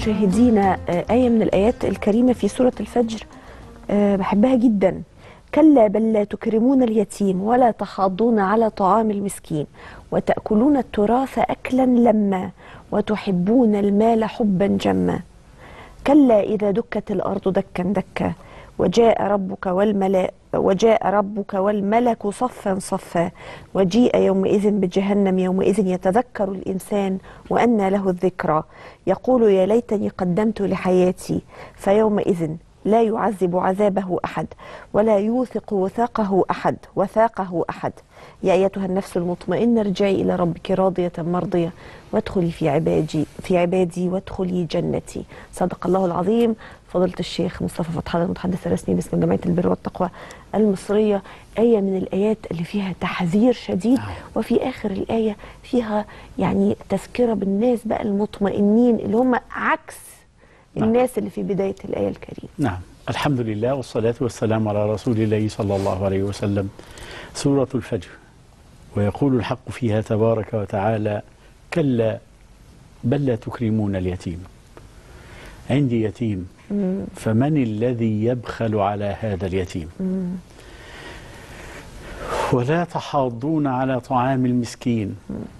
مشاهدينا آه، آية من الآيات الكريمة في سورة الفجر آه، بحبها جدا كلا بل لا تكرمون اليتيم ولا تحاضون على طعام المسكين وتأكلون التراث أكلا لما وتحبون المال حبا جما كلا إذا دكت الأرض دكا دكا وجاء ربك والملائكة وجاء ربك والملك صفا صفا وجيء يومئذ بجهنم يومئذ يتذكر الإنسان وأنى له الذكرى يقول يا ليتني قدمت لحياتي فيومئذ لا يعذب عذابه أحد ولا يوثق وثاقه أحد وثاقه أحد يا أيتها النفس المطمئنة ارجعي إلى ربك راضية مرضية وادخلي في عبادي في عبادي وادخلي جنتي صدق الله العظيم فضيلة الشيخ مصطفى فتح الله المتحدث الرسمي باسم جمعية البر والتقوى المصرية آية من الآيات اللي فيها تحذير شديد وفي آخر الآية فيها يعني تذكرة بالناس بقى المطمئنين اللي هم عكس نعم. الناس اللي في بداية الآية الكريمة نعم الحمد لله والصلاة والسلام على رسول الله صلى الله عليه وسلم سورة الفجر ويقول الحق فيها تبارك وتعالى كلا بل لا تكرمون اليتيم عندي يتيم فمن الذي يبخل على هذا اليتيم ولا تحاضون على طعام المسكين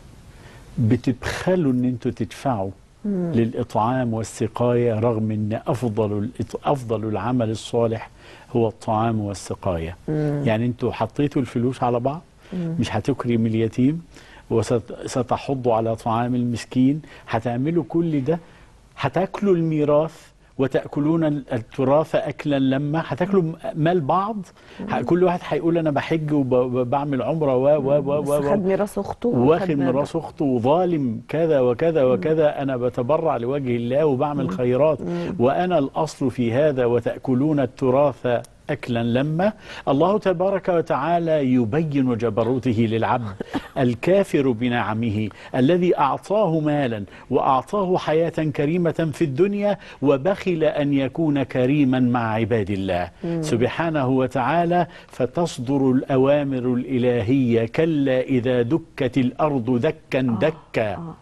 بتبخلوا ان انتوا تدفعوا للإطعام والسقاية رغم أن أفضل الإط- أفضل العمل الصالح هو الطعام والسقاية يعني أنتوا حطيتوا الفلوس على بعض مش هتكرم اليتيم وستحض على طعام المسكين هتعملوا كل ده هتاكلوا الميراث وتأكلون التراث أكلا لما هتاكلوا مال بعض ه- كل واحد هيقول أنا بحج وبعمل عمرة و و و بس و خد ميراث أخته واخد وخد من راس اخته وظالم كذا وكذا وكذا انا بتبرع لوجه الله وبعمل خيرات وانا الاصل في هذا وتاكلون التراث اكلا لما الله تبارك وتعالى يبين جبروته للعبد الكافر بنعمه الذي اعطاه مالا واعطاه حياه كريمه في الدنيا وبخل ان يكون كريما مع عباد الله سبحانه وتعالى فتصدر الاوامر الالهيه كلا اذا دكت الارض دكا دكا آه.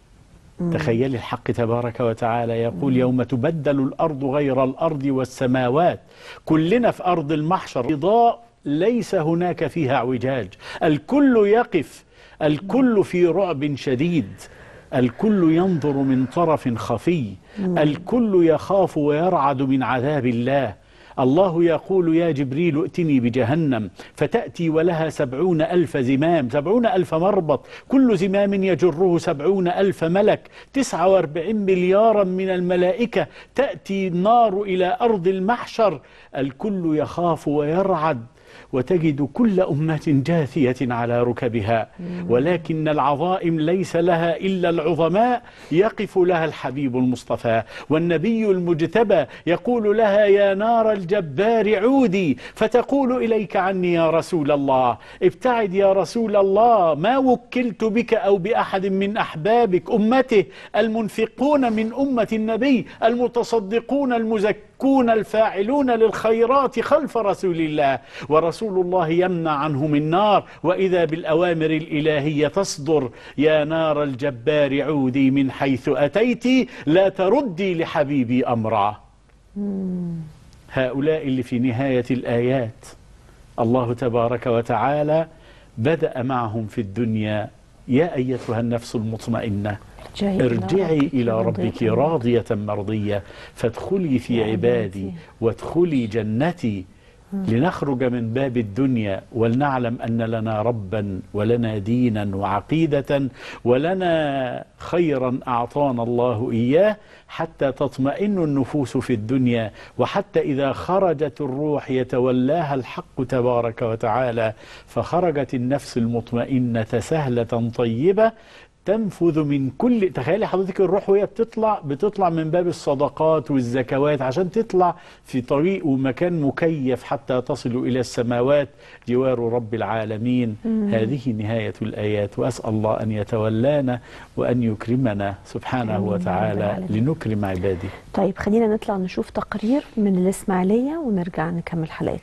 تخيل الحق تبارك وتعالى يقول يوم تبدل الأرض غير الأرض والسماوات كلنا في أرض المحشر رضاء ليس هناك فيها اعوجاج الكل يقف الكل في رعب شديد الكل ينظر من طرف خفي الكل يخاف ويرعد من عذاب الله الله يقول يا جبريل ائتني بجهنم فتأتي ولها سبعون ألف زمام سبعون ألف مربط كل زمام يجره سبعون ألف ملك تسعة واربعين مليارا من الملائكة تأتي النار إلى أرض المحشر الكل يخاف ويرعد وتجد كل أمة جاثية على ركبها ولكن العظائم ليس لها إلا العظماء يقف لها الحبيب المصطفى والنبي المجتبى يقول لها يا نار الجبار عودي فتقول إليك عني يا رسول الله ابتعد يا رسول الله ما وكلت بك أو بأحد من أحبابك أمته المنفقون من أمة النبي المتصدقون المزكون الفاعلون للخيرات خلف رسول الله ورسول الله يمنع عنهم النار وإذا بالأوامر الإلهية تصدر يا نار الجبار عودي من حيث أتيت لا تردي لحبيبي أمرا هؤلاء اللي في نهاية الآيات الله تبارك وتعالى بدأ معهم في الدنيا يا أيتها النفس المطمئنة ارجعي إلى ربك راضية مرضية فادخلي في عبادي وادخلي جنتي لنخرج من باب الدنيا ولنعلم أن لنا ربا ولنا دينا وعقيدة ولنا خيرا أعطانا الله إياه حتى تطمئن النفوس في الدنيا وحتى إذا خرجت الروح يتولاها الحق تبارك وتعالى فخرجت النفس المطمئنة سهلة طيبة تنفذ من كل تخيلي حضرتك الروح وهي بتطلع بتطلع من باب الصدقات والزكوات عشان تطلع في طريق ومكان مكيف حتى تصل إلى السماوات جوار رب العالمين هذه نهاية الآيات وأسأل الله أن يتولانا وأن يكرمنا سبحانه آمين يا رب وتعالى العالمين. لنكرم عباده طيب خلينا نطلع نشوف تقرير من الإسماعيلية ونرجع نكمل حلقتنا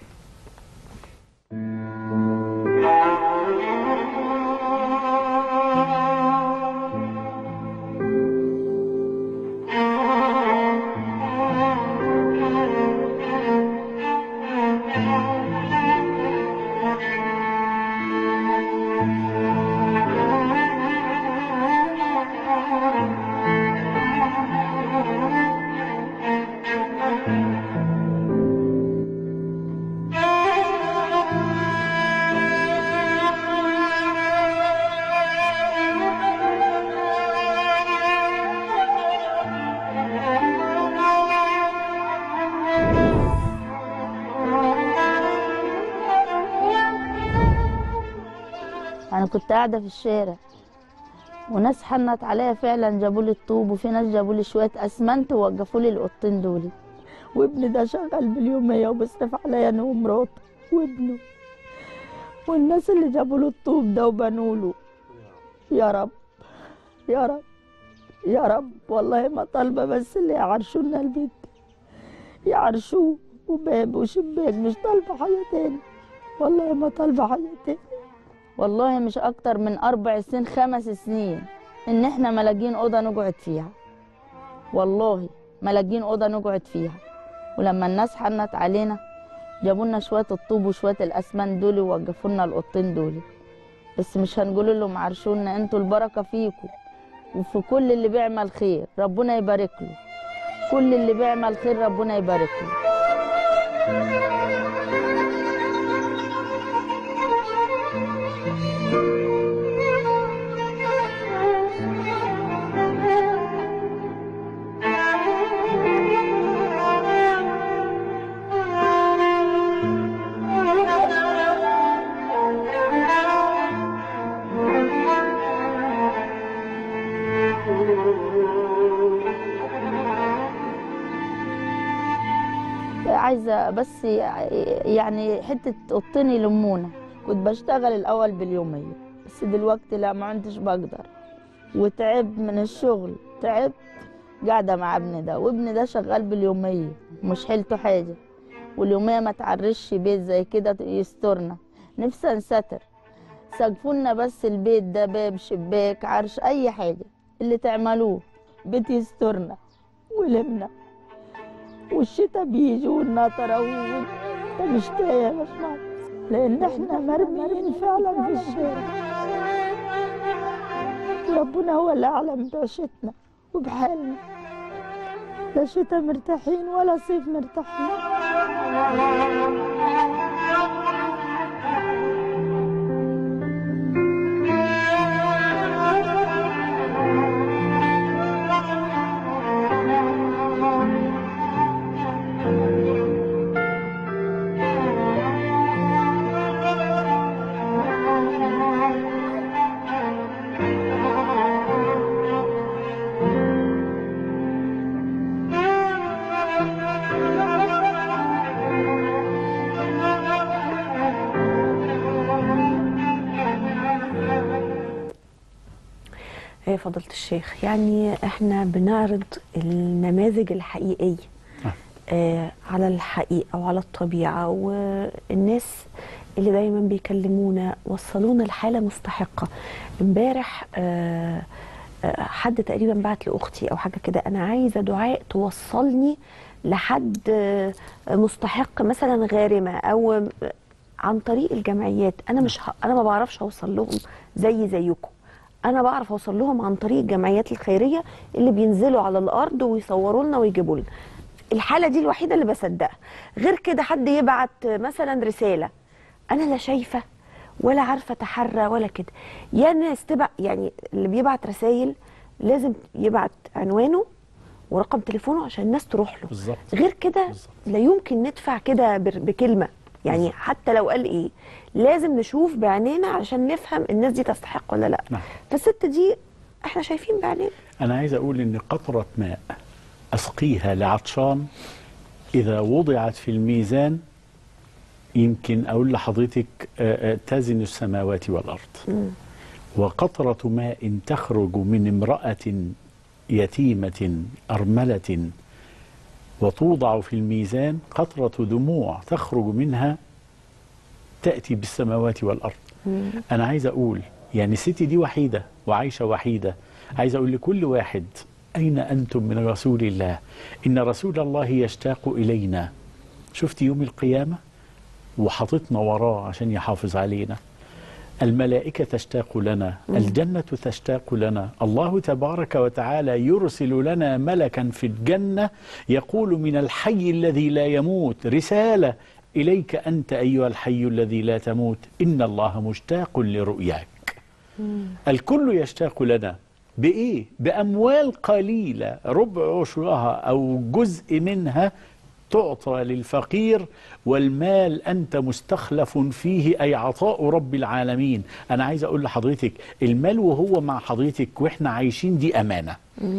انا كنت قاعده في الشارع وناس حنت عليا فعلا جابوا لي الطوب وفي ناس جابوا لي شويه اسمنت ووقفوا لي الاوضتين دول وابني ده شغال باليوميه وبيصرف عليا انا ومراته وابنه والناس اللي جابوا له الطوب ده وبنوا له يا رب يا رب يا رب والله ما طالبه بس اللي يعرشوا لنا البيت يعرشوه وباب وشباك مش طالبه حاجه تاني والله ما طالبه حاجه تاني والله مش اكتر من اربع سنين خمس سنين ان احنا ملاقين اوضه نقعد فيها والله ملاقين اوضه نقعد فيها ولما الناس حنت علينا جابوا لنا شويه الطوب وشويه الاسمنت دول ووقفوا لنا الاوضتين دول بس مش هنقول لهم عرشونا انتوا البركه فيكم وفي كل اللي بيعمل خير ربنا يبارك له كل اللي بيعمل خير ربنا يبارك له عايزه بس يعني حته اوضتين يلمونا كنت بشتغل الاول باليوميه بس دلوقتي لا ما عندش بقدر وتعب من الشغل تعبت قاعده مع ابني ده وابني ده شغال باليوميه مش حيلته حاجه واليوميه ما تعرش بيت زي كده يسترنا نفسي انستر سقفولنا بس البيت ده باب شباك عرش اي حاجه اللي تعملوه بيت يسترنا ولمنا والشتا بيجي والنطرة وانت مشتاق يا باشمهندس لأن احنا مرميين فعلا في الشارع ربنا هو اللي أعلم بعيشتنا وبحالنا لا شتا مرتاحين ولا صيف مرتاحين هي فضيلة الشيخ يعني احنا بنعرض النماذج الحقيقية آه على الحقيقة وعلى الطبيعة والناس اللي دايما بيكلمونا وصلونا لحالة مستحقة امبارح آه آه حد تقريبا بعت لأختي أو حاجة كده أنا عايزة دعاء توصلني لحد آه مستحق مثلا غارمة أو عن طريق الجمعيات أنا مش ه... أنا ما بعرفش أوصل لهم زي زيكم انا بعرف اوصل لهم عن طريق الجمعيات الخيريه اللي بينزلوا على الارض ويصوروا لنا ويجيبوا لنا الحاله دي الوحيده اللي بصدقها غير كده حد يبعت مثلا رساله انا لا شايفه ولا عارفه اتحرى ولا كده يا ناس تبع يعني اللي بيبعت رسائل لازم يبعت عنوانه ورقم تليفونه عشان الناس تروح له بالظبط غير كده بالظبط. لا يمكن ندفع كده بر- بكلمه يعني بالظبط. حتى لو قال ايه لازم نشوف بعينينا عشان نفهم الناس دي تستحق ولا لا نعم. فالست دي احنا شايفين بعينينا أنا عايز أقول إن قطرة ماء أسقيها لعطشان إذا وضعت في الميزان يمكن أقول لحضرتك آه، آه، تزن السماوات والأرض وقطرة ماء تخرج من امرأة يتيمة أرملة وتوضع في الميزان قطرة دموع تخرج منها تأتي بالسماوات والأرض أنا عايز أقول يعني الست دي وحيدة وعايشة وحيدة عايز أقول لكل واحد أين أنتم من رسول الله إن رسول الله يشتاق إلينا شفت يوم القيامة وحطتنا وراه عشان يحافظ علينا الملائكة تشتاق لنا الجنة تشتاق لنا الله تبارك وتعالى يرسل لنا ملكا في الجنة يقول من الحي الذي لا يموت رسالة إليك أنت أيها الحي الذي لا تموت إن الله مشتاق لرؤياك الكل يشتاق لنا بإيه؟ بأموال قليلة ربع عشرها أو جزء منها تعطى للفقير والمال أنت مستخلف فيه أي عطاء رب العالمين أنا عايز أقول لحضرتك المال وهو مع حضرتك وإحنا عايشين دي أمانة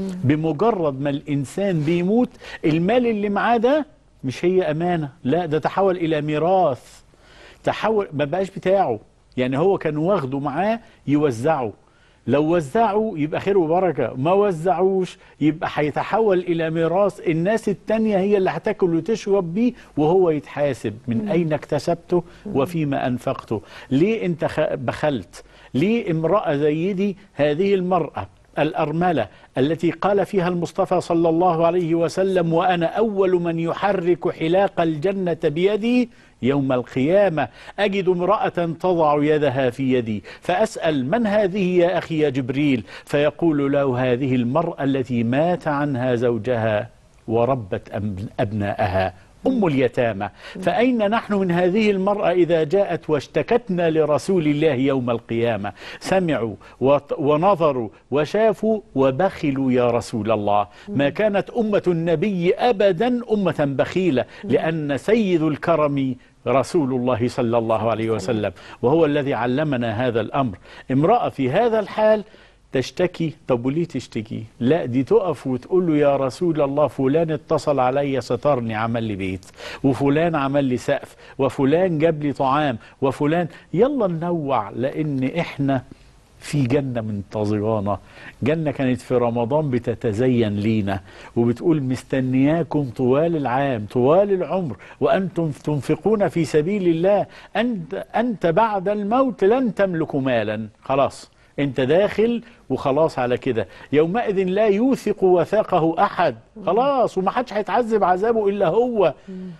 بمجرد ما الإنسان بيموت المال اللي معاه ده مش هي أمانة لا ده تحول إلى ميراث تحول ما بقاش بتاعه يعني هو كان واخده معاه يوزعه لو وزعوا يبقى خير وبركة ما وزعوش يبقى هيتحول إلى ميراث الناس التانية هي اللي هتاكل وتشرب بيه وهو يتحاسب من أين اكتسبته وفيما أنفقته ليه أنت خ- بخلت ليه امرأة زي دي هذه المرأة الأرملة التي قال فيها المصطفى صلى الله عليه وسلم وأنا أول من يحرك حلاق الجنة بيدي يوم القيامة أجد امرأة تضع يدها في يدي فأسأل من هذه يا أخي يا جبريل فيقول له هذه المرأة التي مات عنها زوجها وربت أم- أبناءها أم اليتامى فأين نحن من هذه المرأة إذا جاءت واشتكتنا لرسول الله يوم القيامة سمعوا وط- ونظروا وشافوا وبخلوا يا رسول الله ما كانت أمة النبي أبدا أمة بخيلة لأن سيد الكرم رسول الله صلى الله عليه وسلم وهو الذي علمنا هذا الأمر امرأة في هذا الحال تشتكي طب وليه تشتكي لا دي تقف وتقول له يا رسول الله فلان اتصل عليا سترني عمل لي بيت وفلان عمل لي سقف وفلان جاب لي طعام وفلان يلا ننوع لان احنا في جنة منتظرانا جنة كانت في رمضان بتتزين لينا وبتقول مستنياكم طوال العام طوال العمر وأنتم تنفقون في سبيل الله أنت, أنت بعد الموت لن تملك مالا خلاص انت داخل وخلاص على كده يومئذ لا يوثق وثاقه احد خلاص وما حدش هيتعذب عذابه الا هو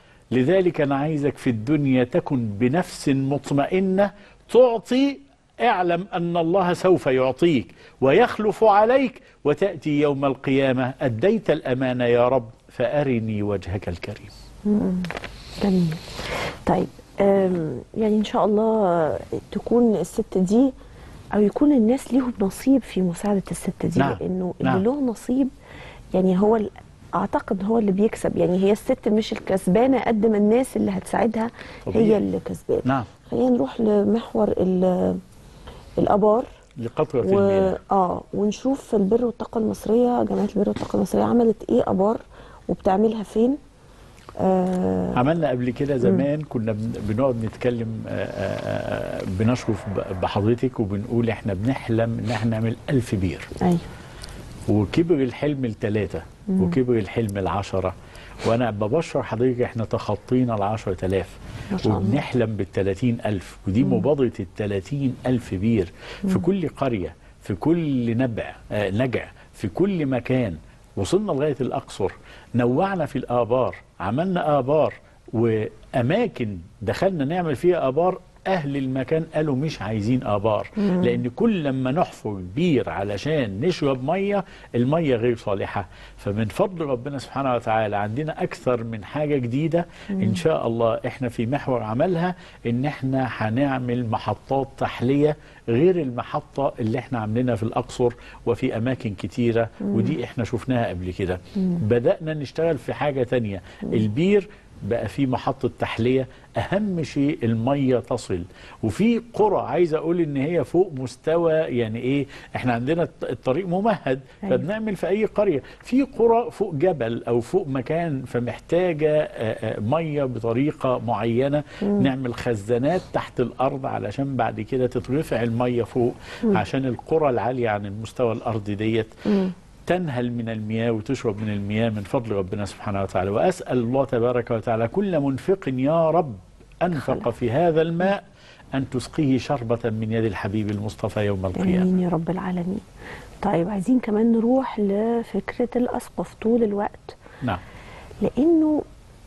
لذلك انا عايزك في الدنيا تكن بنفس مطمئنه تعطي اعلم ان الله سوف يعطيك ويخلف عليك وتاتي يوم القيامه اديت الامانه يا رب فارني وجهك الكريم جميل طيب أم، يعني ان شاء الله تكون الست دي او يكون الناس ليهم نصيب في مساعده الست دي نعم، لانه نعم. اللي له نصيب يعني هو ال- اعتقد هو اللي بيكسب يعني هي الست مش الكسبانه قد ما الناس اللي هتساعدها طبيعي. هي اللي كسبانه نعم خلينا نروح لمحور ال- الابار لقطره و... المياه اه ونشوف البر والطاقه المصريه جمعيه البر والطاقه المصريه عملت ايه ابار وبتعملها فين آه عملنا قبل كده زمان كنا بن- بنقعد نتكلم آه، آه، آه، بنشرف ب- بحضرتك وبنقول احنا بنحلم ان احنا نعمل ألف بير ايوه وكبر الحلم الثلاثة وكبر الحلم العشرة وأنا ببشر حضرتك احنا تخطينا العشرة آلاف ما شاء الله. وبنحلم بالثلاثين ألف ودي مبادرة الثلاثين ألف بير في كل قرية في كل نبع آه نجع في كل مكان وصلنا لغاية الأقصر نوعنا في الآبار عملنا آبار وأماكن دخلنا نعمل فيها آبار أهل المكان قالوا مش عايزين آبار لأن كل لما نحفر بير علشان نشرب مية المية غير صالحة فمن فضل ربنا سبحانه وتعالى عندنا أكثر من حاجة جديدة إن شاء الله إحنا في محور عملها إن إحنا هنعمل محطات تحلية غير المحطة اللي إحنا عاملينها في الأقصر وفي أماكن كتيرة ودي إحنا شفناها قبل كده بدأنا نشتغل في حاجة تانية البير بقى في محطة تحلية أهم شيء المية تصل وفي قرى عايز أقول إن هي فوق مستوى يعني إيه إحنا عندنا الط- الطريق ممهد أيوة. فبنعمل في أي قرية في قرى فوق جبل أو فوق مكان فمحتاجة آه، آه، مية بطريقة معينة نعمل خزانات تحت الأرض علشان بعد كده تترفع المية فوق عشان القرى العالية عن المستوى الأرضي ديت تنهل من المياه وتشرب من المياه من فضل ربنا سبحانه وتعالى وأسأل الله تبارك وتعالى كل منفق يا رب أنفق في هذا الماء أن تسقيه شربة من يد الحبيب المصطفى يوم القيامة امين يا رب العالمين طيب عايزين كمان نروح لفكره الاسقف طول الوقت نعم لانه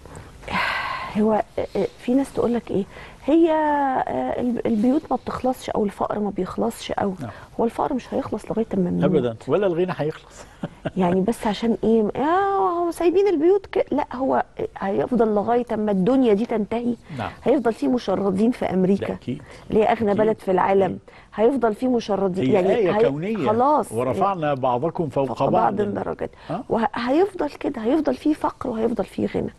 هو في ناس تقول لك ايه هي البيوت ما بتخلصش او الفقر ما بيخلصش او نعم. هو الفقر مش هيخلص لغايه اما نموت أبدا ولا الغنى هيخلص يعني بس عشان ايه اه هو سايبين البيوت ك... لا هو هيفضل لغايه اما الدنيا دي تنتهي نعم. هيفضل في مشردين في ده امريكا أكيد اللي هي اغنى أكيد. بلد في العالم هيفضل في مشردين هي يعني آية هي- كونية خلاص ورفعنا بعضكم فوق, فوق بعض بعض الدرجات ها؟ وهيفضل كده هيفضل في فقر وهيفضل في غنى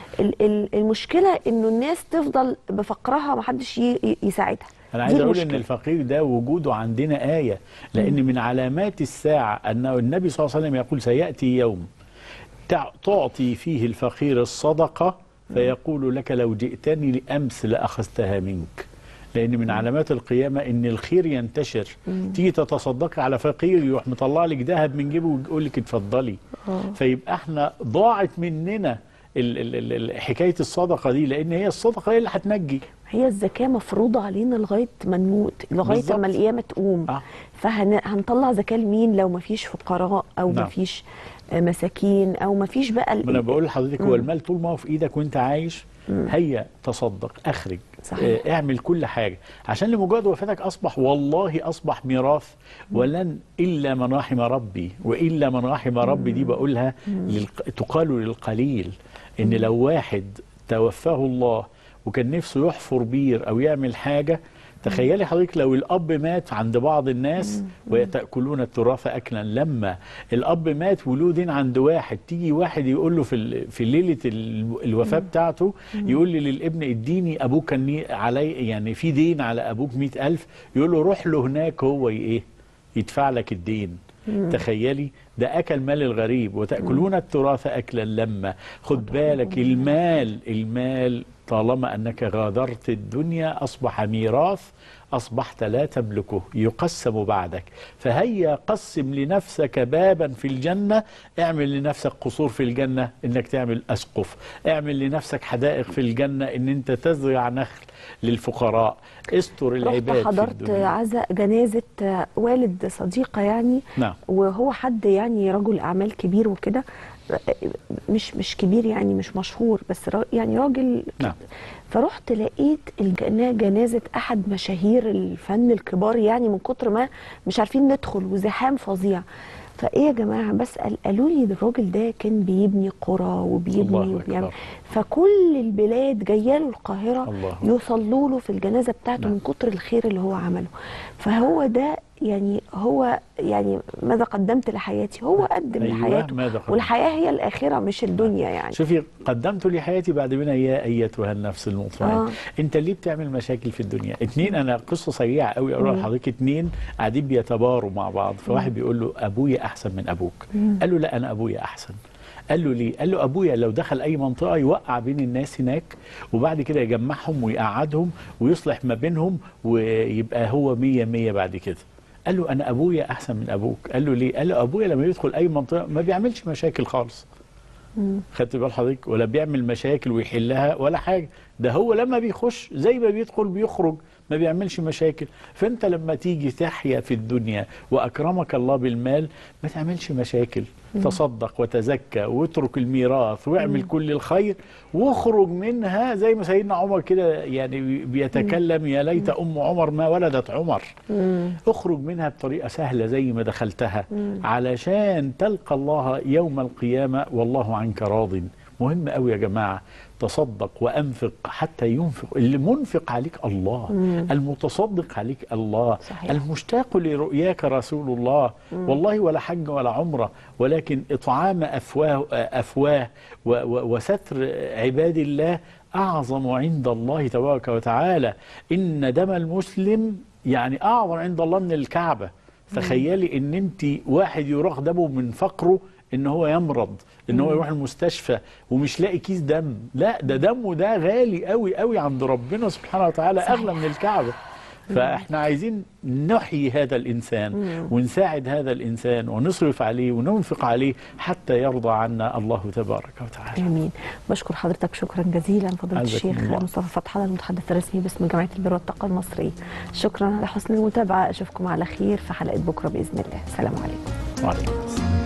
ال- ال- المشكله انه الناس تفضل بفقرها ومحدش ي- ي- يساعدها أنا دي عايز أقول إن المشكلة. الفقير ده وجوده عندنا آية لأن من علامات الساعة أن النبي صلى الله عليه وسلم يقول سيأتي يوم تع- تعطي فيه الفقير الصدقة فيقول لك لو جئتني لأمس لأخذتها منك لأن من علامات القيامة إن الخير ينتشر تيجي تتصدقي على فقير يروح مطلع لك ذهب من جيبه ويقول لك اتفضلي آه. فيبقى احنا ضاعت مننا ال- ال- ال- حكاية الصدقة دي لأن هي الصدقة هي اللي هتنجي هي الزكاه مفروضه علينا لغايه ما نموت لغايه بالظبط. ما القيامه تقوم آه. فهنطلع زكاه لمين لو ما فيش فقراء او ما نعم. فيش آه، مساكين او ما فيش بقى ال- ما انا بقول لحضرتك هو المال طول ما هو في ايدك وانت عايش هيا تصدق اخرج صحيح. آه، اعمل كل حاجه عشان لمجرد وفاتك اصبح والله اصبح ميراث ولن الا من رحم ربي والا من رحم ربي دي بقولها للق... تقال للقليل ان لو واحد توفاه الله وكان نفسه يحفر بير او يعمل حاجه تخيلي حضرتك لو الاب مات عند بعض الناس ويتاكلون التراث اكلا لما الاب مات وله دين عند واحد تيجي واحد يقول له في ال- في ليله ال- الوفاه بتاعته يقول لي للابن اديني ابوك كان لي- علي يعني في دين على ابوك مئة ألف يقول له روح له هناك هو ي- ايه يدفع لك الدين تخيلي ده اكل مال الغريب وتاكلون التراث اكلا لما خد بالك المال المال طالما انك غادرت الدنيا اصبح ميراث اصبحت لا تملكه يقسم بعدك فهيا قسم لنفسك بابا في الجنه اعمل لنفسك قصور في الجنه انك تعمل اسقف اعمل لنفسك حدائق في الجنه ان انت تزرع نخل للفقراء استر رحت العباد في حضرت الدنيا عزاء جنازه آه، والد صديقه يعني نعم وهو حد يعني رجل اعمال كبير وكده مش مش كبير يعني مش مشهور بس را يعني راجل نعم فرحت لقيت الجنا- جنازه احد مشاهير الفن الكبار يعني من كتر ما مش عارفين ندخل وزحام فظيع فايه يا جماعه بسال قالوا لي ده الراجل ده كان بيبني قرى وبيبني الله وبيعمل أكبر. فكل البلاد جايه له القاهره الله يصلوا له في الجنازه بتاعته نعم. من كتر الخير اللي هو عمله فهو ده يعني هو يعني ماذا قدمت لحياتي هو قدم أيوة، لحياته ماذا قدمت؟ والحياه هي الاخره مش الدنيا يعني شوفي قدمت لحياتي بعد منها يا ايتها النفس المطمئنه آه. انت ليه بتعمل مشاكل في الدنيا اتنين انا قصه سريعه قوي اقولها لحضرتك اتنين قاعدين بيتباروا مع بعض فواحد بيقول له ابويا احسن من ابوك قال له لا انا ابويا احسن قال له ليه؟ قال له ابويا لو دخل اي منطقه يوقع بين الناس هناك وبعد كده يجمعهم ويقعدهم ويصلح ما بينهم ويبقى هو مية مية بعد كده. قال له انا ابويا احسن من ابوك، قال له ليه؟ قال له ابويا لما يدخل اي منطقه ما بيعملش مشاكل خالص. خدت بال حضرتك ولا بيعمل مشاكل ويحلها ولا حاجه ده هو لما بيخش زي ما بيدخل بيخرج ما بيعملش مشاكل فانت لما تيجي تحيا في الدنيا واكرمك الله بالمال ما تعملش مشاكل تصدق وتزكى واترك الميراث واعمل كل الخير واخرج منها زي ما سيدنا عمر كده يعني بيتكلم يا ليت ام عمر ما ولدت عمر اخرج منها بطريقه سهله زي ما دخلتها علشان تلقى الله يوم القيامه والله عنك راض مهم قوي يا جماعه تصدق وانفق حتى ينفق اللي منفق عليك الله المتصدق عليك الله صحيح. المشتاق لرؤياك رسول الله والله ولا حج ولا عمره ولكن اطعام افواه افواه و- و- وستر عباد الله اعظم عند الله تبارك وتعالى ان دم المسلم يعني اعظم عند الله من الكعبه تخيلي ان انت واحد يراق دمه من فقره ان هو يمرض ان هو يروح المستشفى ومش لاقي كيس دم لا ده دمه ده غالي قوي قوي عند ربنا سبحانه وتعالى صحيح. اغلى من الكعبه فاحنا عايزين نحيي هذا الانسان ونساعد هذا الانسان ونصرف عليه وننفق عليه حتى يرضى عنا الله تبارك وتعالى امين بشكر حضرتك شكرا جزيلا فضيله عزكم الشيخ الله. مصطفى فتح الله المتحدث الرسمي باسم جمعيه البر والطاقه المصريه شكرا على حسن المتابعه اشوفكم على خير في حلقه بكره باذن الله سلام عليكم وعليكم السلام